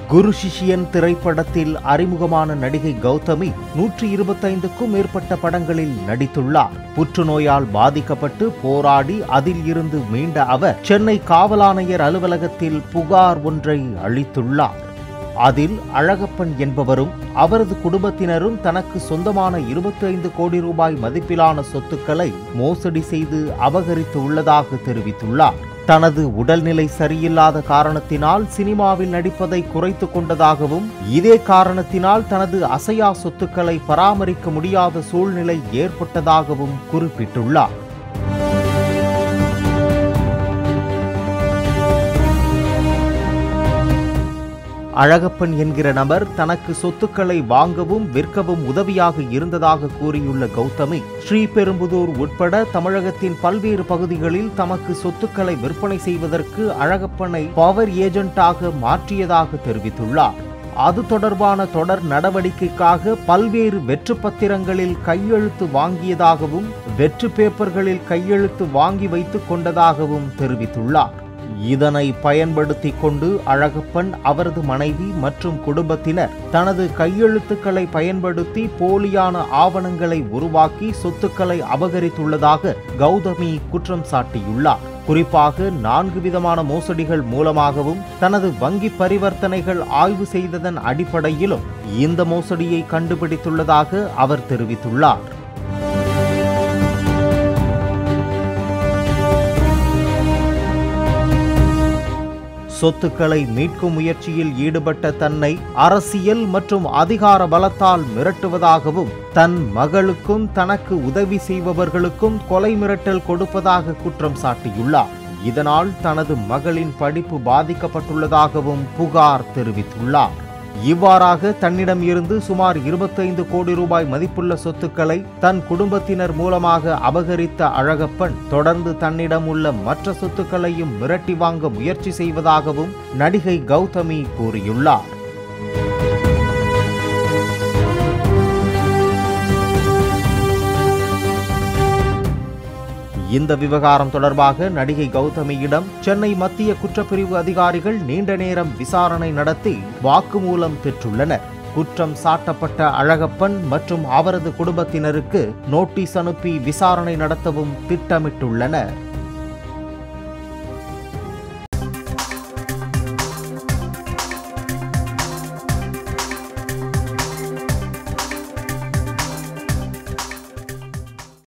குரு சிஷியன் திரைப்படத்தில் அறிமுகமான நடிகை கௌதமி நூற்றி இருபத்தைந்துக்கும் மேற்பட்ட படங்களில் நடித்துள்ளார் புற்றுநோயால் பாதிக்கப்பட்டு போராடி அதில் இருந்து மீண்ட அவர் சென்னை காவல் ஆணையர் அலுவலகத்தில் புகார் ஒன்றை அளித்துள்ளார் அதில் அழகப்பன் என்பவரும் அவரது குடும்பத்தினரும் தனக்கு சொந்தமான 25 கோடி ரூபாய் மதிப்பிலான சொத்துக்களை மோசடி செய்து அபகரித்து உள்ளதாக தெரிவித்துள்ளார் தனது உடல்நிலை சரியில்லாத காரணத்தினால் சினிமாவில் நடிப்பதை குறைத்து கொண்டதாகவும் இதே காரணத்தினால் தனது அசையா சொத்துக்களை பராமரிக்க முடியாத சூழ்நிலை ஏற்பட்டதாகவும் குறிப்பிட்டுள்ளார் அழகப்பன் என்கிற நபர் தனக்கு சொத்துக்களை வாங்கவும் விற்கவும் உதவியாக இருந்ததாக கூறியுள்ள கௌதமி ஸ்ரீபெரும்புதூர் உட்பட தமிழகத்தின் பல்வேறு பகுதிகளில் தமக்கு சொத்துக்களை விற்பனை செய்வதற்கு அழகப்பனை பவர் ஏஜென்ட்டாக மாற்றியதாக தெரிவித்துள்ளார் அது தொடர்பான தொடர் நடவடிக்கைக்காக பல்வேறு வெற்று பத்திரங்களில் கையெழுத்து வாங்கியதாகவும் வெற்று பேப்பர்களில் கையெழுத்து வாங்கி வைத்துக் கொண்டதாகவும் தெரிவித்துள்ளார் இதனை பயன்படுத்தி கொண்டு அழகப்பன் அவரது மனைவி மற்றும் குடும்பத்தினர் தனது கையெழுத்துக்களை பயன்படுத்தி போலியான ஆவணங்களை உருவாக்கி சொத்துக்களை அபகரித்துள்ளதாக கௌதமி குற்றம் சாட்டியுள்ளார் குறிப்பாக நான்கு விதமான மோசடிகள் மூலமாகவும் தனது வங்கி பரிவர்த்தனைகள் ஆய்வு செய்ததன் அடிப்படையிலும் இந்த மோசடியை கண்டுபிடித்துள்ளதாக அவர் தெரிவித்துள்ளார் சொத்துக்களை மீட்கும் முயற்சியில் ஈடுபட்ட தன்னை அரசியல் மற்றும் அதிகார பலத்தால் மிரட்டுவதாகவும் தன் மகளுக்கும் தனக்கு உதவி செய்பவர்களுக்கும் கொலை மிரட்டல் கொடுப்பதாக குற்றம் சாட்டியுள்ளார் இதனால் தனது மகளின் படிப்பு பாதிக்கப்பட்டுள்ளதாகவும் புகார் தெரிவித்துள்ளார் இவ்வாறாக தன்னிடம் இருந்து சுமார் 25 கோடி ரூபாய் மதிப்புள்ள சொத்துக்களை தன் குடும்பத்தினர் மூலமாக அபகரித்த அழகப்பன் தொடர்ந்து தன்னிடம் உள்ள மற்ற சொத்துக்களையும் மிரட்டி வாங்க முயற்சி செய்வதாகவும் நடிகை கௌதமி கூறியுள்ளார் இந்த விவகாரம் தொடர்பாக நடிகை கௌதமியிடம் சென்னை மத்திய குற்றப்பிரிவு அதிகாரிகள் நீண்ட நேரம் விசாரணை நடத்தி வாக்குமூலம் பெற்றுள்ளனர் குற்றம் சாட்டப்பட்ட அழகப்பன் மற்றும் அவரது குடும்பத்தினருக்கு நோட்டீஸ் அனுப்பி விசாரணை நடத்தவும் திட்டமிட்டுள்ளனர்